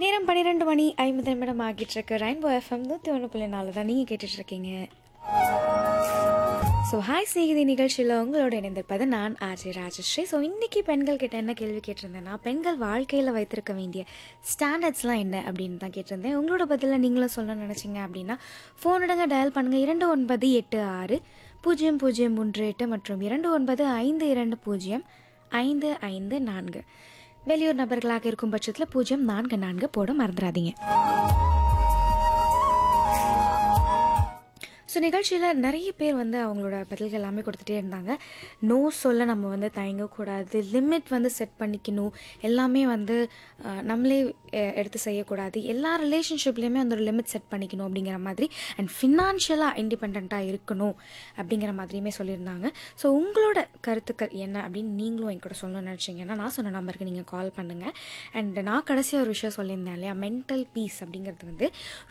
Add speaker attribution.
Speaker 1: நேரம் பன்னிரெண்டு மணி ஐம்பது நிமிடம் ஆகிட்டு இருக்கு ரெயின்போ எஃப்எம் நூற்றி ஒன்று புள்ளி நாலு தான் நீங்கள் கேட்டுட்டு இருக்கீங்க ஸோ ஹாய் ஸ்நேகிதி நிகழ்ச்சியில் உங்களோட இணைந்திருப்பது நான் ஆர்ஜி ராஜஸ்ரீ ஸோ இன்றைக்கி பெண்கள் கிட்ட என்ன கேள்வி கேட்டிருந்தேன்னா பெண்கள் வாழ்க்கையில் வைத்திருக்க வேண்டிய ஸ்டாண்டர்ட்ஸ்லாம் என்ன அப்படின்னு தான் கேட்டிருந்தேன் உங்களோட பதிலை நீங்களும் சொல்ல நினச்சிங்க அப்படின்னா ஃபோன் எடுங்க டயல் பண்ணுங்கள் இரண்டு ஒன்பது எட்டு ஆறு பூஜ்ஜியம் பூஜ்ஜியம் மூன்று எட்டு மற்றும் இரண்டு ஒன்பது ஐந்து இரண்டு பூஜ்ஜியம் ஐந்து ஐந்து நான்கு வெளியூர் நபர்களாக இருக்கும் பட்சத்தில் பூஜ்ஜியம் நான்கு நான்கு போட மறந்துடாதீங்க ஸோ நிகழ்ச்சியில் நிறைய பேர் வந்து அவங்களோட பதில்கள் எல்லாமே கொடுத்துட்டே இருந்தாங்க நோ சொல்ல நம்ம வந்து தயங்கக்கூடாது லிமிட் வந்து செட் பண்ணிக்கணும் எல்லாமே வந்து அஹ், நம்மளே அஹ், எடுத்து செய்யக்கூடாது எல்லா ரிலேஷன்ஷிப்லேயுமே அந்த ஒரு லிமிட் செட் பண்ணிக்கணும் அப்படிங்கிற மாதிரி அண்ட் ஃபினான்ஷியலாக இண்டிபெண்ட்டாக இருக்கணும் அப்படிங்கிற மாதிரியுமே சொல்லியிருந்தாங்க ஸோ உங்களோட கருத்துக்கள் என்ன அப்படின்னு நீங்களும் என் கூட சொல்லணும்னு நினச்சிங்கன்னா நான் சொன்ன நம்பருக்கு நீங்கள் கால் பண்ணுங்கள் அண்ட் நான் கடைசியாக ஒரு விஷயம் சொல்லியிருந்தேன் இல்லையா மென்டல் பீஸ் அப்படிங்கிறது வந்து